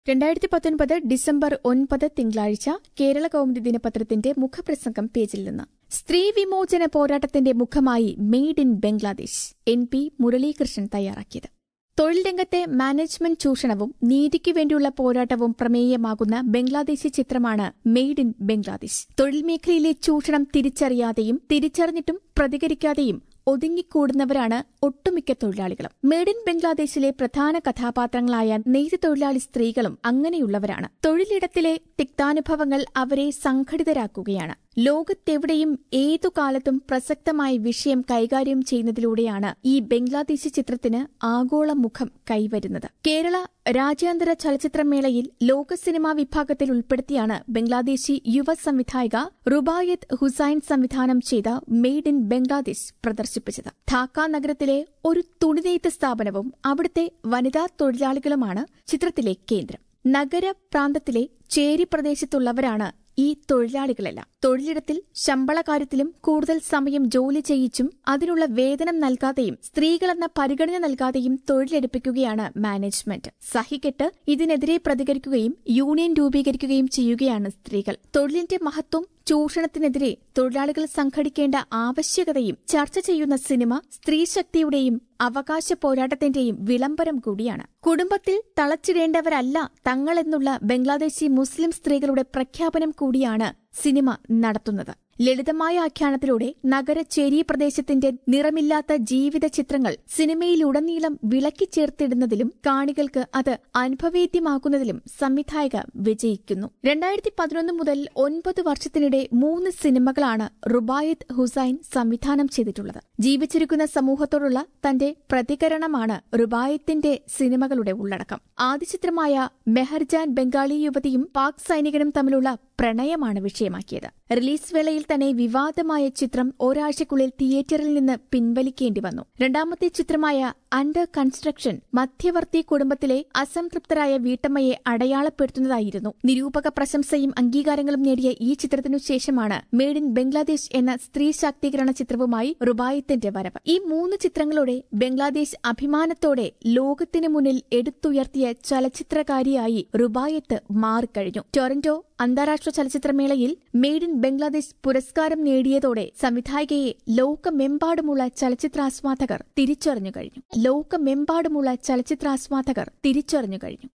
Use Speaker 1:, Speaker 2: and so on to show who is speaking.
Speaker 1: രണ്ടായിരത്തി പത്തൊൻപത് ഡിസംബർ ഒൻപത് തിങ്കളാഴ്ച കേരള കൗമുദി ദിനപത്രത്തിന്റെ മുഖപ്രസംഗം പേജിൽ നിന്ന് സ്ത്രീ വിമോചന പോരാട്ടത്തിന്റെ മുഖമായി made in Bangladesh N P Muralikrishnan തയ്യാറാക്കിയത് തൊഴിൽ രംഗത്തെ മാനേജ്മെന്റ് ചൂഷണവും നീതിക്കു വേണ്ടിയുള്ള പോരാട്ടവും പ്രമേയമാകുന്ന ബംഗ്ലാദേശി ചിത്രമാണ് മെയ്ഡ് ഇൻ ബംഗ്ലാദേശ് തൊഴിൽ മേഖലയിലെ ചൂഷണം തിരിച്ചറിയാതെയും തിരിച്ചറിഞ്ഞിട്ടും പ്രതികരിക്കാതെയും ഒതുങ്ങിക്കൂടുന്നവരാണ് ഒട്ടുമിക്ക തൊഴിലാളികളും മെയ്ഡ് ഇൻ ബംഗ്ലാദേശിലെ പ്രധാന കഥാപാത്രങ്ങളായ നെയ്ത് തൊഴിലാളി സ്ത്രീകളും അങ്ങനെയുള്ളവരാണ് തൊഴിലിടത്തിലെ തിക്താനുഭവങ്ങൾ അവരെ സംഘടിതരാക്കുകയാണ് ലോകത്തെവിടെയും ഏതു കാലത്തും പ്രസക്തമായ വിഷയം കൈകാര്യം ചെയ്യുന്നതിലൂടെയാണ് ഈ ബംഗ്ലാദേശി ചിത്രത്തിന് ആഗോള മുഖം കൈവരുന്നത് കേരള രാജ്യാന്തര ചലച്ചിത്രമേളയിൽ ലോക സിനിമാ വിഭാഗത്തിൽ ഉൾപ്പെടുത്തിയാണ് ബംഗ്ലാദേശി യുവ സംവിധായിക റുബായത്ത് ഹുസൈൻ സംവിധാനം ചെയ്ത മെയ്ഡ് ഇൻ ബംഗ്ലാദേശ് പ്രദർശിപ്പിച്ചത് ധാക്ക നഗരത്തിലെ ഒരു തുണിനെയ്ത്ത് സ്ഥാപനവും അവിടുത്തെ വനിതാ തൊഴിലാളികളുമാണ് ചിത്രത്തിലെ കേന്ദ്രം നഗരപ്രാന്തത്തിലെ ചേരി പ്രദേശത്തുള്ളവരാണ് ഈ തൊഴിലാളികളെല്ലാം തൊഴിലിടത്തിൽ ശമ്പള കാര്യത്തിലും കൂടുതൽ സമയം ജോലി ചെയ്യിച്ചും അതിനുള്ള വേതനം നൽകാതെയും സ്ത്രീകളെന്ന പരിഗണന നൽകാതെയും തൊഴിലെടുപ്പിക്കുകയാണ് മാനേജ്മെന്റ് സഹികെട്ട് ഇതിനെതിരെ പ്രതികരിക്കുകയും യൂണിയൻ രൂപീകരിക്കുകയും ചെയ്യുകയാണ് സ്ത്രീകൾ തൊഴിലിന്റെ മഹത്വം ചൂഷണത്തിനെതിരെ തൊഴിലാളികൾ സംഘടിക്കേണ്ട ആവശ്യകതയും ചർച്ച ചെയ്യുന്ന സിനിമ സ്ത്രീശക്തിയുടെയും അവകാശ പോരാട്ടത്തിന്റെയും വിളംബരം കൂടിയാണ് കുടുംബത്തിൽ തളച്ചിടേണ്ടവരല്ല തങ്ങളെന്നുള്ള ബംഗ്ലാദേശി മുസ്ലിം സ്ത്രീകളുടെ പ്രഖ്യാപനം കൂടിയാണ് സിനിമ നടത്തുന്നത് ലളിതമായ ആഖ്യാനത്തിലൂടെ നഗര ചേരി പ്രദേശത്തിന്റെ നിറമില്ലാത്ത ജീവിത ചിത്രങ്ങൾ സിനിമയിലുടനീളം വിളക്കിച്ചേർത്തിടുന്നതിലും കാണികൾക്ക് അത് അനുഭവേദ്യമാക്കുന്നതിലും സംവിധായക വിജയിക്കുന്നു രണ്ടായിരത്തി പതിനൊന്ന് മുതൽ ഒൻപത് വർഷത്തിനിടെ മൂന്ന് സിനിമകളാണ് റുബായത്ത് ഹുസൈൻ സംവിധാനം ചെയ്തിട്ടുള്ളത് ജീവിച്ചിരിക്കുന്ന സമൂഹത്തോടുള്ള തന്റെ പ്രതികരണമാണ് റുബായത്തിന്റെ സിനിമകളുടെ ഉള്ളടക്കം ആദ്യ ചിത്രമായ മെഹർജാൻ ബംഗാളി യുവതിയും പാക് സൈനികനും തമ്മിലുള്ള പ്രണയമാണ് വിഷയമാക്കിയത് റിലീസ് വേളയിൽ തന്നെ വിവാദമായ ചിത്രം ഒരാഴ്ചക്കുള്ളിൽ തിയേറ്ററിൽ നിന്ന് പിൻവലിക്കേണ്ടി വന്നു രണ്ടാമത്തെ ചിത്രമായ അണ്ടർ കൺസ്ട്രക്ഷൻ മധ്യവർത്തി കുടുംബത്തിലെ അസംതൃപ്തരായ വീട്ടമ്മയെ അടയാളപ്പെടുത്തുന്നതായിരുന്നു നിരൂപക പ്രശംസയും അംഗീകാരങ്ങളും നേടിയ ഈ ചിത്രത്തിനു ശേഷമാണ് മെയ്ഡ് ഇൻ ബംഗ്ലാദേശ് എന്ന സ്ത്രീ ശാക്തീകരണ ചിത്രവുമായി റുബായത്തിന്റെ വരവ് ഈ മൂന്ന് ചിത്രങ്ങളോടെ ബംഗ്ലാദേശ് അഭിമാനത്തോടെ ലോകത്തിനു മുന്നിൽ എടുത്തുയർത്തിയ ചലച്ചിത്രകാരിയായി റുബായത്ത് മാറിക്കഴിഞ്ഞു ടൊറന്റോ അന്താരാഷ്ട്ര ചലച്ചിത്രമേളയിൽ മെയ്ഡ് ഇൻ ബംഗ്ലാദേശ് പുരസ്കാരം നേടിയതോടെ സംവിധായികയെ ലോകമെമ്പാടുമുള്ള ചലച്ചിത്രാസ്വാദകർ തിരിച്ചറിഞ്ഞു കഴിഞ്ഞു ലോകമെമ്പാടുമുള്ള ചലച്ചിത്രാസ്വാദകർ തിരിച്ചറിഞ്ഞു കഴിഞ്ഞു